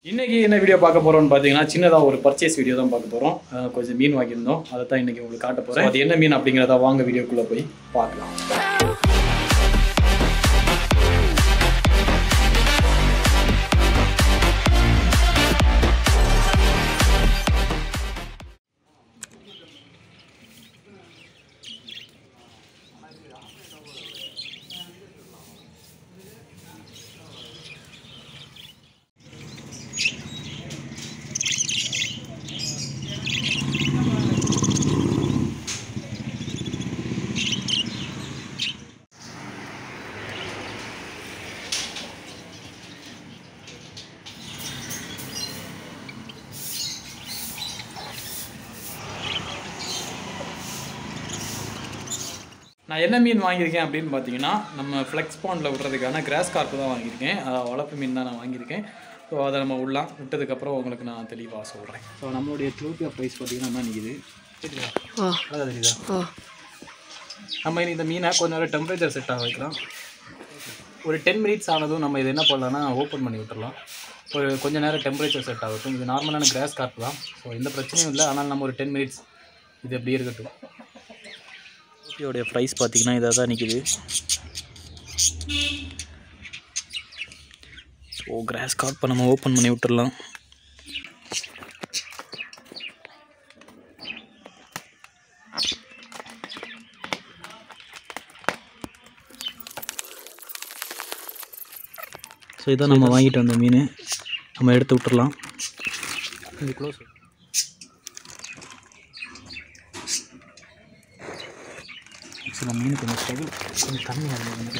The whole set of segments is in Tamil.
இன்னைக்கு என்ன வீடியோ பார்க்க போறோம்னு பார்த்தீங்கன்னா சின்னதாக ஒரு பர்ச்சேஸ் வீடியோ தான் பார்க்க போகிறோம் கொஞ்சம் மீன் வாங்கியிருந்தோம் அதை தான் இன்னைக்கு உங்களுக்கு காட்ட போகிறேன் அது என்ன மீன் அப்படிங்கிறத வாங்க வீடியோக்குள்ளே போய் பார்க்கலாம் நான் என்ன மீன் வாங்கியிருக்கேன் அப்படின்னு பார்த்தீங்கன்னா நம்ம ஃப்ளெக்ஸ் பாண்டில் விடுறதுக்கான கிராஸ் கார்ப்பு தான் வாங்கியிருக்கேன் அஹ் வளர்ப்பு மீன் தான் நான் வாங்கியிருக்கேன் ஸோ அதை நம்ம விடலாம் விட்டதுக்கப்புறம் உங்களுக்கு நான் தெளிவாக சொல்கிறேன் ஸோ நம்மளுடைய த்ரூபியா ப்ரைஸ் பார்த்தீங்கன்னா நிற்கிது தெரியுதா அதான் தெரியுதா நம்ம இனி இந்த மீனை கொஞ்ச நேரம் டெம்பரேச்சர் செட் ஆக வைக்கலாம் ஒரு டென் மினிட்ஸ் ஆனதும் நம்ம இது என்ன பண்ணலாம்னா ஓப்பன் பண்ணி விட்டுறலாம் ஒரு கொஞ்ச நேரம் டெம்பரேச்சர் செட் ஆகட்டும் இது நார்மலான கிராஸ் கார்ப் தான் ஸோ எந்த பிரச்சனையும் இல்லை ஆனால் நம்ம ஒரு டென் மினிட்ஸ் இது அப்படியே இருக்கட்டும் ஊட்டியோடைய ப்ரைஸ் பார்த்தீங்கன்னா இதாக தான் நிற்கிது ஸோ கிராஸ் கார்ப்பை நம்ம ஓப்பன் பண்ணி விட்டுறலாம் ஸோ இதான் நம்ம வாங்கிட்டு வந்த மீன் நம்ம எடுத்து விட்டுறலாம் இது க்ளோஸ் சில மீன் கொஞ்சம் ஸ்ட்ரகிள் கொஞ்சம் தண்ணி அதில்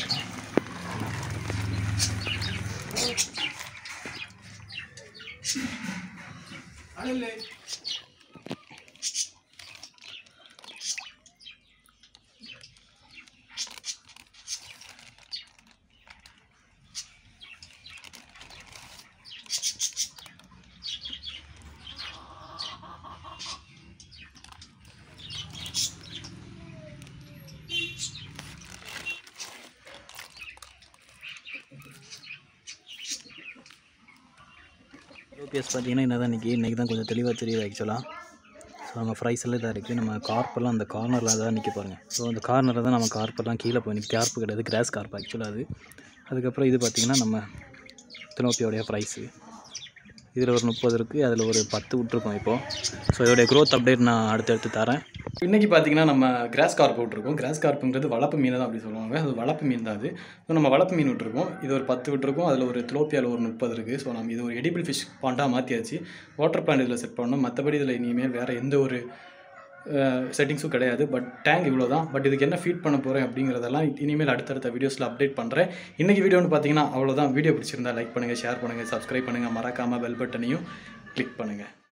யூபிஎஸ் பார்த்தீங்கன்னா என்ன தான் இன்றைக்கி இன்றைக்கி தான் கொஞ்சம் தெளிவாக தெரியுது ஆக்சுவலாக ஸோ நம்ம ஃப்ரைஸ் எல்லாம் இதாக இருக்குது நம்ம கார்ப்பெல்லாம் அந்த கார்னரில் தான் நிற்க பாருங்க ஸோ அந்த கார்னரில் தான் நம்ம கார்ப்பெல்லாம் கீழே போய் நிற்க கார்ப்பு கிடையாது கிராஸ் கார்ப் ஆக்சுவலாக அது அதுக்கப்புறம் இது பார்த்திங்கன்னா நம்ம திலோப்பியோடைய ப்ரைஸு இதில் ஒரு முப்பது இருக்குது அதில் ஒரு பத்து விட்ருக்கோம் இப்போது ஸோ இதோடைய க்ரோத் அப்டேட் நான் அடுத்தடுத்து தரேன் இன்றைக்கி பார்த்தீங்கன்னா நம்ம கிராஸ் கார்ப் விட்ருக்கோம் கிராஸ் கார்ப்புங்கிறது வளர்ப்பு மீன் தான் அப்படி சொல்லுவாங்க அது வளர்ப்பு மீன் தான் அது ஸோ நம்ம வளர்ப்பு மீன் விட்ருக்கோம் இது ஒரு பத்து விட்ருக்கோம் அதில் ஒரு திலோப்பியாவில் ஒரு முப்பது இருக்குது ஸோ நம்ம இது ஒரு எடிபிள் ஃபிஷ் பாண்டாக மாற்றியாச்சு வாட்டர் பிளான்ட் இதில் செட் பண்ணோம் மற்றபடி இதில் இனிமேல் வேறு எந்த ஒரு செட்டிங்ஸும் கிடையாது பட் டேங்க் இவ்வளோ தான் பட் இதுக்கு என்ன ஃபீட் பண்ண போகிறேன் அப்படிங்கிறதெல்லாம் இனிமேல் அடுத்தடுத்த வீடியோஸில் அப்டேட் பண்ணுறேன் இன்றைக்கி வீடியோன்னு பார்த்தீங்கன்னா அவ்வளோதான் வீடியோ பிடிச்சிருந்தா லைக் பண்ணுங்கள் ஷேர் பண்ணுங்கள் சப்ஸ்கிரைப் பண்ணுங்கள் மறக்காமல் பெல் பட்டனையும் கிளிக் பண்ணுங்கள்